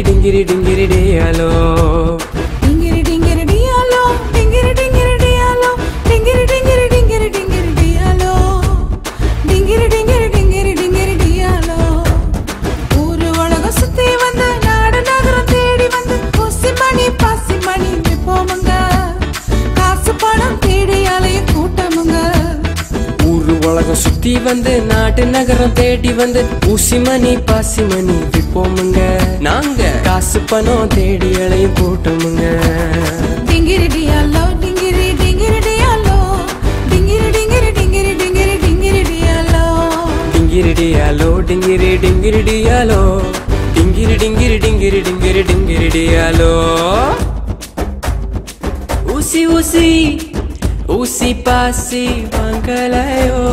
டிங்கிரி டிங்கிரி டியாலோ டிங்கிரி டிங்கிரி டியாலோ டிங்கிரி டிங்கிரி டியாலோ டிங்கிரி டிங்கிரி டிங்கிரி டிங்கிரி டியாலோ டிங்கிரி டிங்கிரி டிங்கிரி டிங்கிரி டியாலோ ஊரு உலகம் சுத்தி வந்து நாடு நகரம் தேடி வந்து கொசி மணி பாசி மணி விப்போமுங்க காசு பணம் தேடி அலையும் கூட்டமுங்க ஊரு உலகம் சுத்தி வந்து நாட்டு நகரம் தேடி வந்து ஊசிமணி பாசிமணி விப்போமுங்க நாங்க காசு பணம் தேடி அலையும் கூட்டமுங்க டிங்கிரி டியாலோ டிங்கிரி டிங்கிரி டியாலோ டிங்கிரி டிங்கிரி டிங்கிரி டிங்கிரி டிங்கிரி டியாலோ டிங்கிரி டியாலோ டிங்கிரி டிங்கிரி டியாலோ டிங்கிரி டிங்கிரி டிங்கிரி டிங்கிரி டிங்கிரி டியாலோ ஊசி ஊசி ஊசி பாசி வாங்கலையோ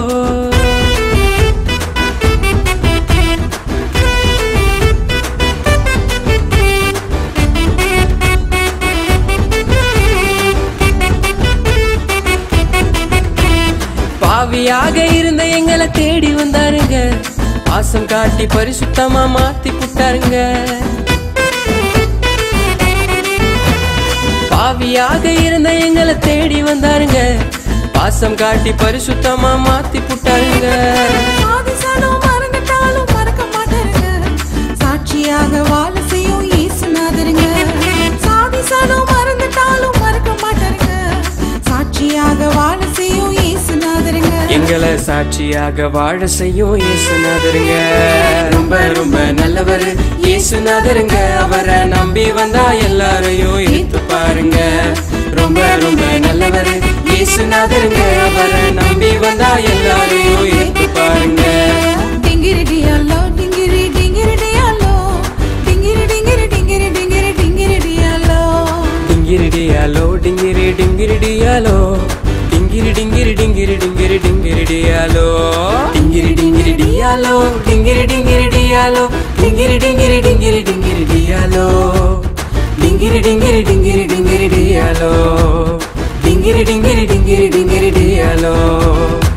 பாவியாக இருந்த எங்களை தேடி வந்தாருங்க பாசம் காட்டி பரிசுத்தமா மாத்தி புட்டாருங்க பாவியாக இருந்த எங்களை தேடி வந்தாருங்க பாசம் காட்டி பரிசுத்தமா மாத்தி புட்டாருங்க சாதிசனம் மறந்துட்டாலும் மறக்க மாட்டாருங்க சாட்சியாக வாழ செய்யும் இயேசுநாதருங்க சாதிசனம் மறந்துட்டாலும் மறக்க மாட்டாருங்க சாட்சியாக வாழ செய்யும் இயேசுநாதருங்க எங்களை சாட்சியாக வாழ செய்யும் இயேசுநாதருங்க ரொம்ப ரொம்ப நல்லவர் இயேசுநாதருங்க அவரை நம்பி வந்தா எல்லாரையும் ஏத்து பாருங்க ரொம்ப ரொம்ப நல்லவர் இயேசுநாதருங்க அவரை நம்பி வந்தா எல்லாரையும் ஏத்து பாருங்க டிங்கிரி டியாலோ டிங்கிரி டிங்கிரி டியாலோ டிங்கிரி டிங்கிரி டிங்கிரி டிங்கிரி டிங்கிரி டியாலோ டிங்கிரி டியாலோ டிங்கிரி டிங்கிரி டியாலோ டிங்கிரி டிங்கிரி டிங்கிரி டிங்கிரி டிங்கிரி டியாலோ டிங்கிரி டிங்கிரி டியாலோ டிங்கிரி டிங்கிரி டியாலோ டிங்கிரி டிங்கிரி டிங்கிரி டிங்கிரி டியாலோ டிங்கிரி டிங்கிரி டிங்கிரி டிங்கிரி டியாலோ டிங்கிரி டிங்கிரி டிங்கிரி டிங்கிரி டியாலோ